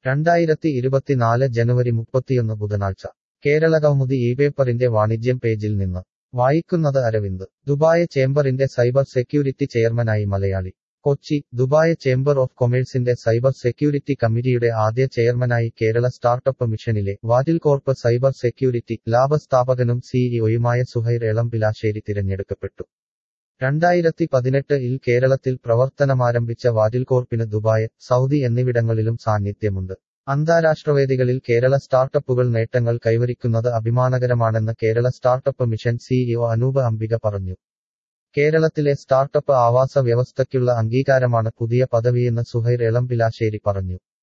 രണ്ടായിരത്തി ഇരുപത്തിനാല് ജനുവരി മുപ്പത്തിയൊന്ന് ബുധനാഴ്ച കേരളകൗമുദി ഈ പേപ്പറിന്റെ വാണിജ്യം പേജിൽ നിന്ന് വായിക്കുന്നത് അരവിന്ദ് ദുബായ് ചേംബറിന്റെ സൈബർ സെക്യൂരിറ്റി ചെയർമാനായി Malayali Kochi Dubai chamber of കൊമേഴ്സിന്റെ സൈബർ സെക്യൂരിറ്റി കമ്മിറ്റിയുടെ ആദ്യ ചെയർമാനായി കേരള സ്റ്റാർട്ടപ്പ് മിഷനിലെ വാറ്റിൽ കോർപ്പ് സൈബർ സെക്യൂരിറ്റി ലാഭസ്ഥാപകനും സിഇഒയുമായ സുഹൈർ എളംപിലാശ്ശേരി തിരഞ്ഞെടുക്കപ്പെട്ടു രണ്ടായിരത്തി പതിനെട്ട് ഇൽ കേരളത്തിൽ പ്രവർത്തനമാരംഭിച്ച വാറ്റിൽ കോർപ്പിന് ദുബായ് സൗദി എന്നിവിടങ്ങളിലും സാന്നിധ്യമുണ്ട് അന്താരാഷ്ട്രവേദികളിൽ കേരള സ്റ്റാർട്ടപ്പുകൾ നേട്ടങ്ങൾ കൈവരിക്കുന്നത് അഭിമാനകരമാണെന്ന് Kerala startup mission CEO Anoop Ambika പറഞ്ഞു കേരളത്തിലെ സ്റ്റാർട്ടപ്പ് ആവാസ വ്യവസ്ഥയ്ക്കുള്ള അംഗീകാരമാണ് പുതിയ പദവിയെന്ന് സുഹൈർ എളംപിലാശ്ശേരി പറഞ്ഞു